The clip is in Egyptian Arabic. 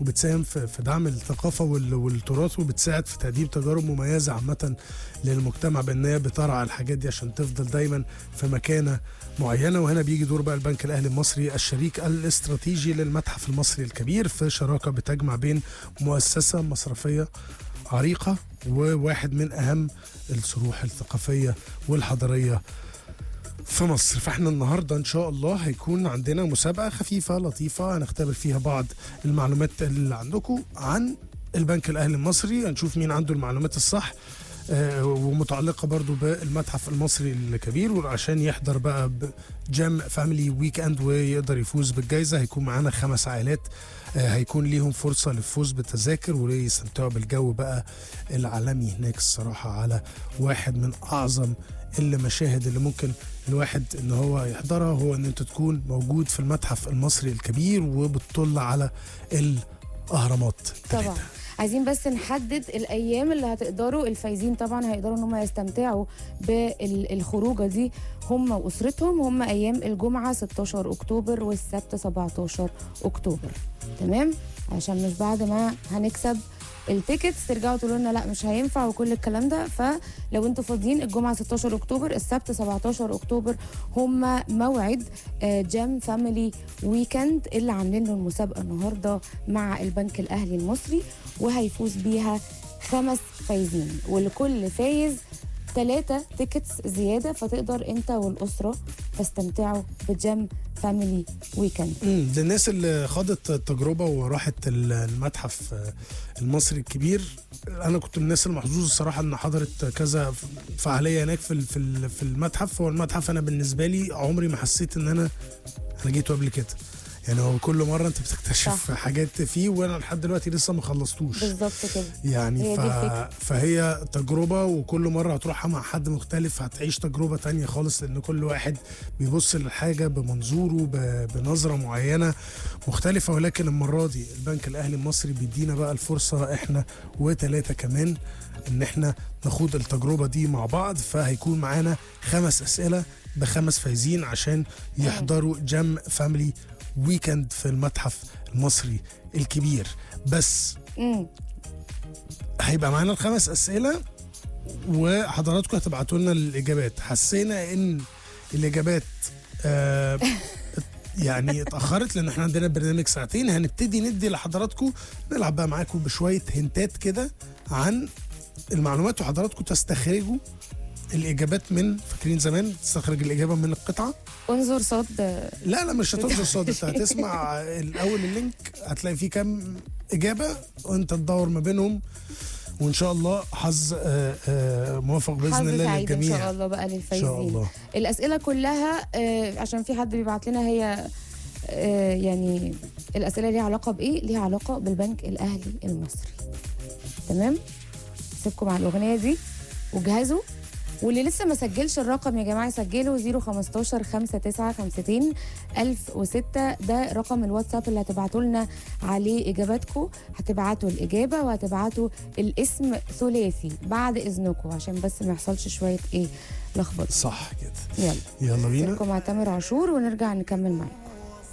وبتساهم في في دعم الثقافه وال- والتراث وبتساعد في تقديم تجارب مميزه عامه للمجتمع بان هي بترعى الحاجات دي عشان تفضل دايما في مكانه معينه وهنا بيجي دور بقى البنك الاهلي المصري الشريك الاستراتيجي للمتحف المصري الكبير في شراكه بتجمع بين مؤسسه مصرفيه عريقه وواحد من اهم الصروح الثقافيه والحضاريه في مصر فاحنا النهارده ان شاء الله هيكون عندنا مسابقه خفيفه لطيفه هنختبر فيها بعض المعلومات اللي عندكم عن البنك الاهلي المصري هنشوف مين عنده المعلومات الصح آه، ومتعلقه برضو بالمتحف المصري الكبير وعشان يحضر بقى جام فاميلي ويك اند ويقدر يفوز بالجائزه هيكون معانا خمس عائلات آه، هيكون ليهم فرصه للفوز بالتذاكر ويستمتعوا بالجو بقى العالمي هناك الصراحه على واحد من اعظم المشاهد اللي ممكن الواحد ان هو يحضرها هو ان انت تكون موجود في المتحف المصري الكبير وبتطل على الاهرامات طبعا عايزين بس نحدد الايام اللي هتقدروا الفايزين طبعا هيقدروا ان هم يستمتعوا بالخروجه دي هم واسرتهم هم ايام الجمعه 16 اكتوبر والسبت 17 اكتوبر تمام عشان مش بعد ما هنكسب التيكتس ترجعوا تقولوا لنا لا مش هينفع وكل الكلام ده فلو انتوا فاضيين الجمعه 16 اكتوبر السبت 17 اكتوبر هم موعد آه، جام فاميلي ويكند اللي عاملين له المسابقه النهارده مع البنك الاهلي المصري وهيفوز بيها خمس فايزين ولكل فايز ثلاثة تيكتس زيادة فتقدر انت والأسرة تستمتعوا بجام فاميلي ويكند امم للناس اللي خاضت التجربه وراحت ال- المتحف آه، المصري الكبير انا كنت من الناس المحظوظه الصراحه ان حضرت كذا فعاليه هناك في ال- في ال- في المتحف هو المتحف انا بالنسبه لي عمري ما حسيت ان انا انا جيته قبل كده يعني هو كل مره انت بتكتشف صح. حاجات فيه وانا لحد دلوقتي لسه ما خلصتوش بالظبط كده يعني هي ف... دي الفكرة. فهي تجربة وكل مرة هتروحها مع حد مختلف هتعيش تجربة تانية خالص لأن كل واحد بيبص للحاجة بمنظوره ب... بنظرة معينة مختلفة ولكن المرة دي البنك الأهلي المصري بيدينا بقى الفرصة إحنا وتلاتة كمان إن إحنا نخوض التجربة دي مع بعض فهيكون معانا خمس أسئلة بخمس فايزين عشان يحضروا جام فاميلي ويكند في المتحف المصري الكبير بس امم هيبقى معانا الخمس اسئله وحضراتكم هتبعتوا لنا الاجابات حسينا ان الاجابات آه يعني اتاخرت لان احنا عندنا برنامج ساعتين هنبتدي ندي لحضراتكم نلعب بقى معاكم بشويه هنتات كده عن المعلومات وحضراتكم تستخرجوا الاجابات من فاكرين زمان تستخرج الاجابه من القطعه انظر صاد لا لا مش هتنظر صوت انت هتسمع الاول اللينك هتلاقي فيه كام اجابه وانت تدور ما بينهم وان شاء الله حظ آه، آه، موفق باذن حظ الله سعيد ان شاء للجميع الله بقى ان للفايزين شاء الله الاسئله كلها آه، عشان في حد بيبعت لنا هي آه، يعني الاسئله ليها علاقه بايه ليها علاقه بالبنك الاهلي المصري تمام سيبكم على الاغنيه دي وجهزوا واللي لسه ما سجلش الرقم يا جماعه سجلوا 015 5952 1006 ده رقم الواتساب اللي هتبعتوا لنا عليه اجاباتكم هتبعتوا الاجابه وهتبعتوا الاسم ثلاثي بعد اذنكم عشان بس ما يحصلش شويه ايه لخبطه صح كده يلا يلا بينا سيبكم مع تامر عاشور ونرجع نكمل معاكم